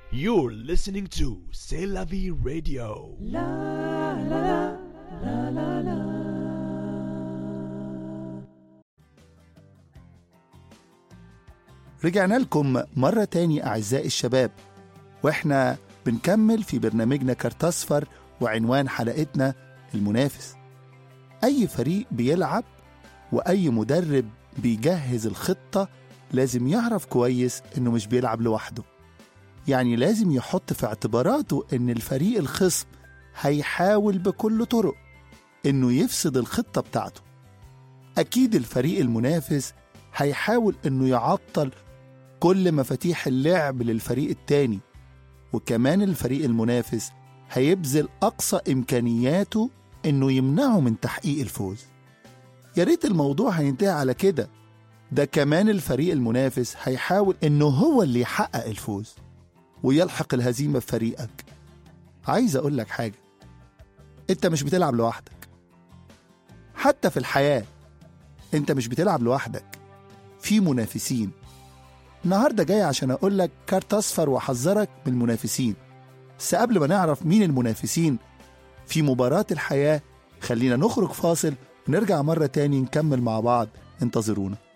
You're listening to C'est la vie radio. رجعنا لكم مرة تاني أعزائي الشباب وإحنا بنكمل في برنامجنا كارت أصفر وعنوان حلقتنا المنافس أي فريق بيلعب وأي مدرب بيجهز الخطة لازم يعرف كويس إنه مش بيلعب لوحده يعني لازم يحط في اعتباراته إن الفريق الخصم هيحاول بكل طرق إنه يفسد الخطة بتاعته أكيد الفريق المنافس هيحاول إنه يعطل كل مفاتيح اللعب للفريق التاني وكمان الفريق المنافس هيبذل أقصى إمكانياته إنه يمنعه من تحقيق الفوز يا ريت الموضوع هينتهي على كده ده كمان الفريق المنافس هيحاول إنه هو اللي يحقق الفوز ويلحق الهزيمة بفريقك عايز أقول لك حاجة أنت مش بتلعب لوحدك حتى في الحياة أنت مش بتلعب لوحدك في منافسين النهارده جاي عشان اقول لك كارت اصفر واحذرك من المنافسين بس قبل ما نعرف مين المنافسين في مباراة الحياة خلينا نخرج فاصل ونرجع مرة تاني نكمل مع بعض انتظرونا